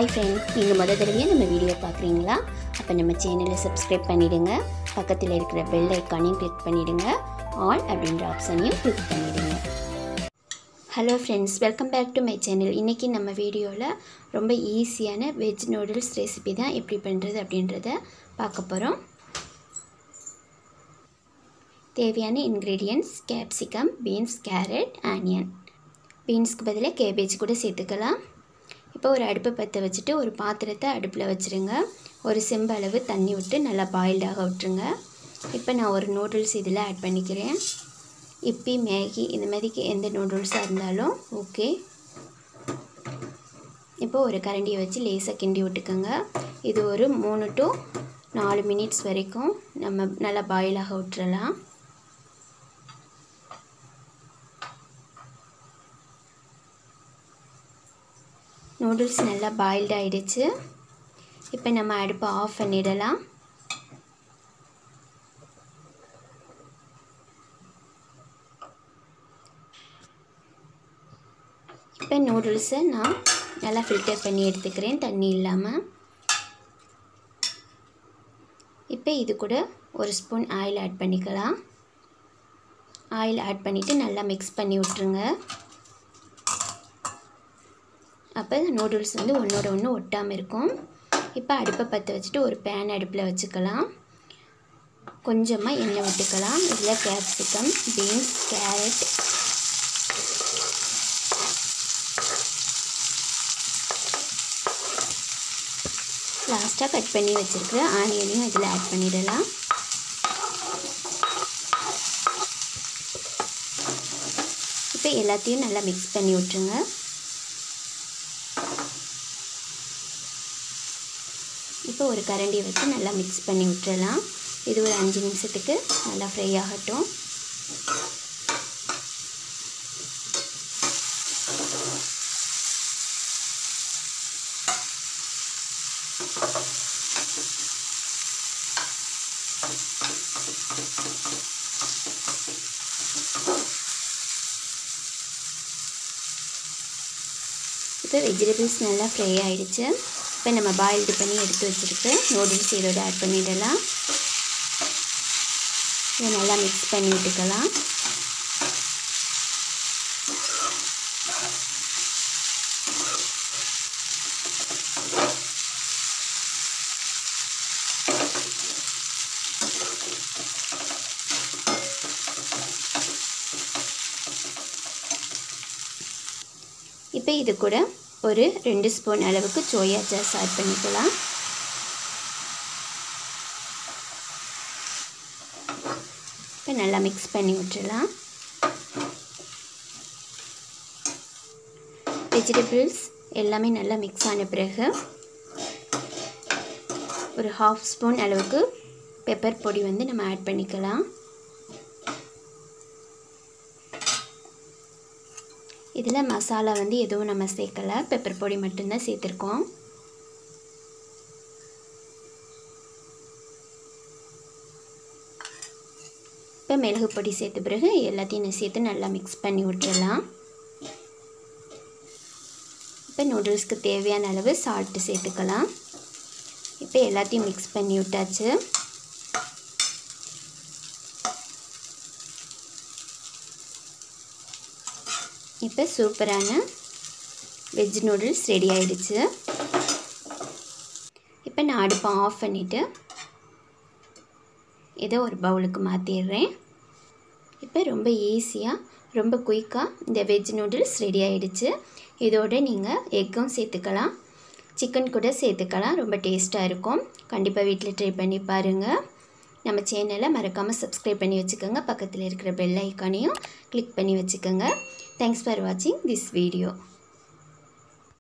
hi friend நீங்கள் முத தடவையாக நம்ம வீடியோ பார்க்குறீங்களா அப்போ நம்ம சேனலை சப்ஸ்கிரைப் பண்ணிவிடுங்க பக்கத்தில் இருக்கிற பெல் ஐக்கானையும் கிளிக் பண்ணிவிடுங்க ஆல் அப்படின்ற ஆப்ஷனையும் கிளிக் பண்ணிவிடுங்க hello friends welcome back to my channel இன்றைக்கி நம்ம வீடியோவில் ரொம்ப ஈஸியான வெஜ் நூடுல்ஸ் ரெசிபி தான் எப்படி பண்ணுறது அப்படின்றத பார்க்க போகிறோம் தேவையான ingredients capsicum beans carrot onion பீன்ஸ்க்கு பதிலாக கேபேஜ் கூட சேர்த்துக்கலாம் இப்போ ஒரு அடுப்பை பற்ற வச்சுட்டு ஒரு பாத்திரத்தை அடுப்பில் வச்சுருங்க ஒரு செம்பு அளவு தண்ணி விட்டு நல்லா பாயில்டாக விட்டுருங்க இப்போ நான் ஒரு நூடுல்ஸ் இதில் ஆட் பண்ணிக்கிறேன் இப்பி மேகி இந்த மாதிரிக்கு எந்த நூடுல்ஸாக இருந்தாலும் ஓகே இப்போ ஒரு கரண்டியை வச்சு லேசாக கிண்டி விட்டுக்கோங்க இது ஒரு மூணு டு நாலு மினிட்ஸ் வரைக்கும் நம்ம நல்லா பாயிலாக விட்டுறலாம் நூடுல்ஸ் நல்லா பாயில்டு ஆகிடுச்சு இப்போ நம்ம அடுப்பை ஆஃப் பண்ணிடலாம் இப்போ நூடுல்ஸை நான் நல்லா ஃபில்டர் பண்ணி எடுத்துக்கிறேன் தண்ணி இல்லாமல் இப்போ இது கூட ஒரு ஸ்பூன் ஆயில் ஆட் பண்ணிக்கலாம் ஆயில் ஆட் பண்ணிவிட்டு நல்லா மிக்ஸ் பண்ணி விட்ருங்க அப்போ நூடுல்ஸ் வந்து ஒன்றோட ஒன்று ஒட்டாமல் இருக்கும் இப்போ அடுப்பை பற்ற வச்சுட்டு ஒரு பேன் அடுப்பில் வச்சுக்கலாம் கொஞ்சமாக எண்ணெய் விட்டுக்கலாம் இதில் கேப்சிகம் பீன்ஸ் கேரட் லாஸ்ட்டாக கட் பண்ணி வச்சுருக்கிற ஆனியனையும் இதில் ஆட் பண்ணிடலாம் இப்போ எல்லாத்தையும் நல்லா மிக்ஸ் பண்ணி விட்ருங்க இப்போ ஒரு கரண்டியை வச்சு நல்லா மிக்ஸ் பண்ணி விட்டுறலாம் இது ஒரு அஞ்சு நிமிஷத்துக்கு நல்லா ஃப்ரை ஆகட்டும் இப்போ வெஜிடபிள்ஸ் நல்லா ஃப்ரை ஆகிடுச்சு இப்போ நம்ம பாயில்டு பண்ணி எடுத்து வச்சுருக்கு நூடுல்ஸ் இதோட ஆட் பண்ணிடலாம் இதை நல்லா மிக்ஸ் பண்ணி விட்டுக்கலாம் இப்போ இது கூட ஒரு ரெண்டு ஸ்பூன் அளவுக்கு சோயா சாஸ் ஆட் பண்ணிக்கலாம் இப்போ நல்லா மிக்ஸ் பண்ணி விட்டுடலாம் வெஜிடபிள்ஸ் எல்லாமே நல்லா மிக்ஸ் ஆன பிறகு ஒரு ஹாஃப் ஸ்பூன் அளவுக்கு பெப்பர் பொடி வந்து நம்ம ஆட் பண்ணிக்கலாம் இதில் மசாலா வந்து எதுவும் நம்ம சேர்க்கலை பெப்பர் பொடி மட்டும்தான் சேர்த்துருக்கோம் இப்போ மிளகு பொடி சேர்த்த பிறகு எல்லாத்தையும் சேர்த்து நல்லா மிக்ஸ் பண்ணி விட்டுறலாம் இப்போ நூடுல்ஸ்க்கு தேவையான அளவு சால்ட்டு சேர்த்துக்கலாம் இப்போ எல்லாத்தையும் மிக்ஸ் பண்ணி விட்டாச்சு இப்போ சூப்பரான வெஜ் நூடுல்ஸ் ரெடி ஆயிடுச்சு இப்போ நான் அடுப்பை ஆஃப் பண்ணிவிட்டு இதை ஒரு பவுலுக்கு மாற்றிடுறேன் இப்போ ரொம்ப ஈஸியாக ரொம்ப குயிக்காக இந்த வெஜ் நூடுல்ஸ் ரெடி ஆகிடுச்சு இதோட நீங்கள் எக்கும் சேர்த்துக்கலாம் சிக்கன் கூட சேர்த்துக்கலாம் ரொம்ப டேஸ்ட்டாக இருக்கும் கண்டிப்பாக வீட்டில் ட்ரை பண்ணி பாருங்கள் நம்ம சேனலை மறக்காமல் சப்ஸ்கிரைப் பண்ணி வச்சுக்கோங்க பக்கத்தில் இருக்கிற பெல் ஐக்கானையும் கிளிக் பண்ணி வச்சுக்கோங்க தேங்க்ஸ் ஃபார் வாட்சிங் திஸ் வீடியோ